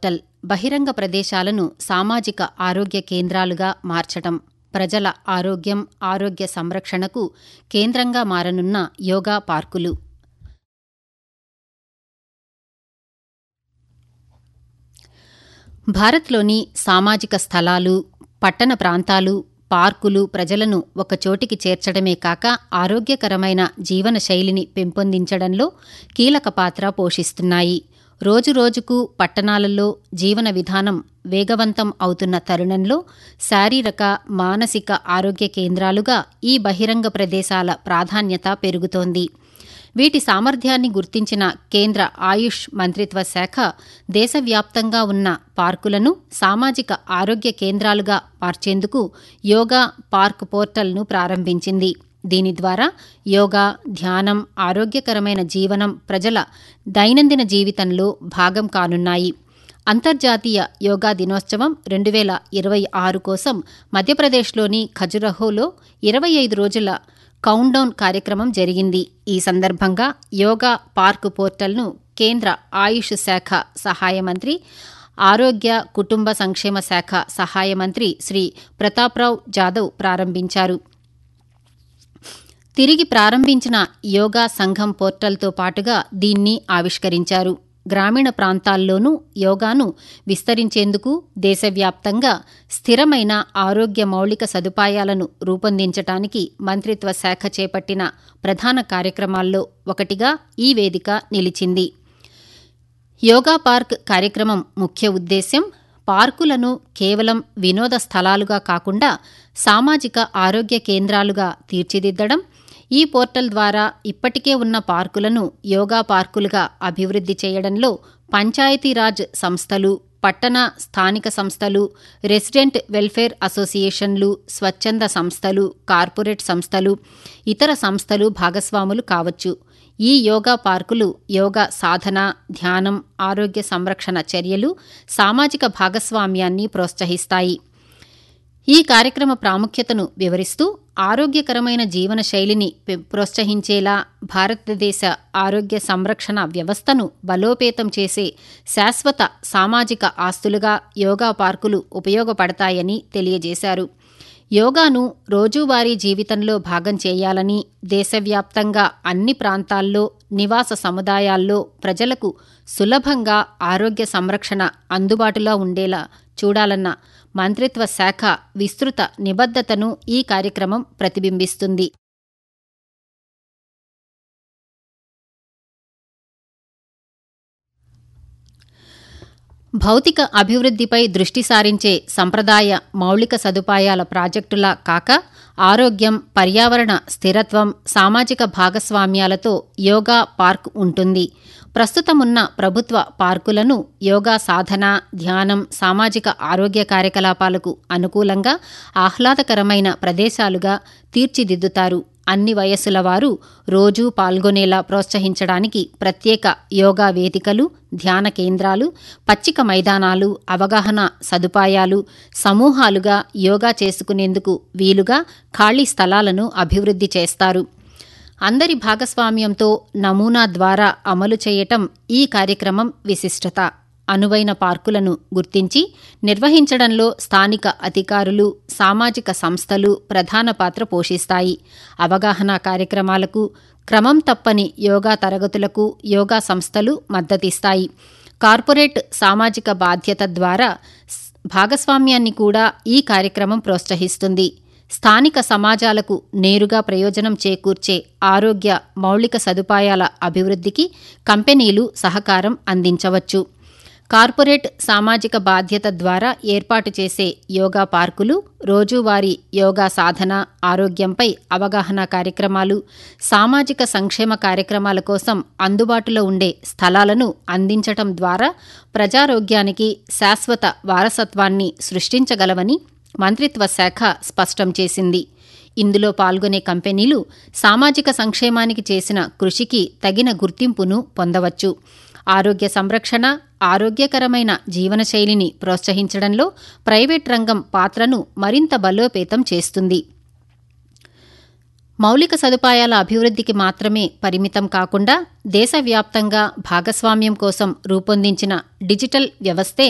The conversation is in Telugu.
పోర్టల్ బహిరంగ ప్రదేశాలను సామాజిక ఆరోగ్య కేంద్రాలుగా మార్చటం ప్రజల ఆరోగ్యం ఆరోగ్య సంరక్షణకు కేంద్రంగా మారనున్న యోగా పార్కులు భారత్లోని సామాజిక స్థలాలు పట్టణ ప్రాంతాలు పార్కులు ప్రజలను ఒకచోటికి చేర్చడమే కాక ఆరోగ్యకరమైన జీవన శైలిని పెంపొందించడంలో కీలక పాత్ర పోషిస్తున్నాయి రోజురోజుకు పట్టణాలలో జీవన విధానం వేగవంతం అవుతున్న తరుణంలో శారీరక మానసిక ఆరోగ్య కేంద్రాలుగా ఈ బహిరంగ ప్రదేశాల ప్రాధాన్యత పెరుగుతోంది వీటి సామర్థ్యాన్ని గుర్తించిన కేంద్ర ఆయుష్ మంత్రిత్వ శాఖ దేశవ్యాప్తంగా ఉన్న పార్కులను సామాజిక ఆరోగ్య కేంద్రాలుగా మార్చేందుకు యోగా పార్క్ పోర్టల్ను ప్రారంభించింది దీని ద్వారా యోగా ధ్యానం ఆరోగ్యకరమైన జీవనం ప్రజల దైనందిన జీవితంలో భాగం కానున్నాయి అంతర్జాతీయ యోగా దినోత్సవం రెండు వేల ఇరవై ఆరు కోసం మధ్యప్రదేశ్లోని ఖజురహోలో ఇరవై ఐదు రోజుల కౌంట్డౌన్ కార్యక్రమం జరిగింది ఈ సందర్భంగా యోగా పార్క్ పోర్టల్ను కేంద్ర ఆయుష్ శాఖ సహాయ మంత్రి ఆరోగ్య కుటుంబ సంక్షేమ శాఖ సహాయ మంత్రి శ్రీ ప్రతాప్రావ్ జాదవ్ ప్రారంభించారు తిరిగి ప్రారంభించిన యోగా సంఘం పోర్టల్తో పాటుగా దీన్ని ఆవిష్కరించారు గ్రామీణ ప్రాంతాల్లోనూ యోగాను విస్తరించేందుకు దేశవ్యాప్తంగా స్థిరమైన ఆరోగ్య మౌలిక సదుపాయాలను రూపొందించటానికి మంత్రిత్వ శాఖ చేపట్టిన ప్రధాన కార్యక్రమాల్లో ఒకటిగా ఈ వేదిక నిలిచింది యోగా పార్క్ కార్యక్రమం ముఖ్య ఉద్దేశ్యం పార్కులను కేవలం వినోద స్థలాలుగా కాకుండా సామాజిక ఆరోగ్య కేంద్రాలుగా తీర్చిదిద్దడం ఈ పోర్టల్ ద్వారా ఇప్పటికే ఉన్న పార్కులను యోగా పార్కులుగా అభివృద్ధి చేయడంలో పంచాయతీరాజ్ సంస్థలు పట్టణ స్థానిక సంస్థలు రెసిడెంట్ వెల్ఫేర్ అసోసియేషన్లు స్వచ్ఛంద సంస్థలు కార్పొరేట్ సంస్థలు ఇతర సంస్థలు భాగస్వాములు కావచ్చు ఈ యోగా పార్కులు యోగా సాధన ధ్యానం ఆరోగ్య సంరక్షణ చర్యలు సామాజిక భాగస్వామ్యాన్ని ప్రోత్సహిస్తాయి ఈ కార్యక్రమ ప్రాముఖ్యతను వివరిస్తూ ఆరోగ్యకరమైన జీవన శైలిని ప్రోత్సహించేలా భారతదేశ ఆరోగ్య సంరక్షణ వ్యవస్థను బలోపేతం చేసే శాశ్వత సామాజిక ఆస్తులుగా యోగా పార్కులు ఉపయోగపడతాయని తెలియజేశారు యోగాను రోజువారీ జీవితంలో భాగం చేయాలని దేశవ్యాప్తంగా అన్ని ప్రాంతాల్లో నివాస సముదాయాల్లో ప్రజలకు సులభంగా ఆరోగ్య సంరక్షణ అందుబాటులో ఉండేలా చూడాలన్న మంత్రిత్వ శాఖ విస్తృత నిబద్ధతను ఈ కార్యక్రమం ప్రతిబింబిస్తుంది భౌతిక అభివృద్ధిపై దృష్టి సారించే సంప్రదాయ మౌలిక సదుపాయాల ప్రాజెక్టులా కాక ఆరోగ్యం పర్యావరణ స్థిరత్వం సామాజిక భాగస్వామ్యాలతో యోగా పార్క్ ఉంటుంది ప్రస్తుతమున్న ప్రభుత్వ పార్కులను యోగా సాధన ధ్యానం సామాజిక ఆరోగ్య కార్యకలాపాలకు అనుకూలంగా ఆహ్లాదకరమైన ప్రదేశాలుగా తీర్చిదిద్దుతారు అన్ని వయస్సుల వారు రోజూ పాల్గొనేలా ప్రోత్సహించడానికి ప్రత్యేక యోగా వేదికలు ధ్యాన కేంద్రాలు పచ్చిక మైదానాలు అవగాహన సదుపాయాలు సమూహాలుగా యోగా చేసుకునేందుకు వీలుగా ఖాళీ స్థలాలను అభివృద్ధి చేస్తారు అందరి భాగస్వామ్యంతో నమూనా ద్వారా అమలు చేయటం ఈ కార్యక్రమం విశిష్టత అనువైన పార్కులను గుర్తించి నిర్వహించడంలో స్థానిక అధికారులు సామాజిక సంస్థలు ప్రధాన పాత్ర పోషిస్తాయి అవగాహన కార్యక్రమాలకు క్రమం తప్పని యోగా తరగతులకు యోగా సంస్థలు మద్దతిస్తాయి కార్పొరేట్ సామాజిక బాధ్యత ద్వారా భాగస్వామ్యాన్ని కూడా ఈ కార్యక్రమం ప్రోత్సహిస్తుంది స్థానిక సమాజాలకు నేరుగా ప్రయోజనం చేకూర్చే ఆరోగ్య మౌలిక సదుపాయాల అభివృద్ధికి కంపెనీలు సహకారం అందించవచ్చు కార్పొరేట్ సామాజిక బాధ్యత ద్వారా ఏర్పాటు చేసే యోగా పార్కులు రోజువారీ యోగా సాధన ఆరోగ్యంపై అవగాహన కార్యక్రమాలు సామాజిక సంక్షేమ కార్యక్రమాల కోసం అందుబాటులో ఉండే స్థలాలను అందించటం ద్వారా ప్రజారోగ్యానికి శాశ్వత వారసత్వాన్ని సృష్టించగలవని మంత్రిత్వ శాఖ స్పష్టం చేసింది ఇందులో పాల్గొనే కంపెనీలు సామాజిక సంక్షేమానికి చేసిన కృషికి తగిన గుర్తింపును పొందవచ్చు ఆరోగ్య సంరక్షణ ఆరోగ్యకరమైన జీవనశైలిని ప్రోత్సహించడంలో ప్రైవేట్ రంగం పాత్రను మరింత బలోపేతం చేస్తుంది మౌలిక సదుపాయాల అభివృద్ధికి మాత్రమే పరిమితం కాకుండా దేశవ్యాప్తంగా భాగస్వామ్యం కోసం రూపొందించిన డిజిటల్ వ్యవస్థే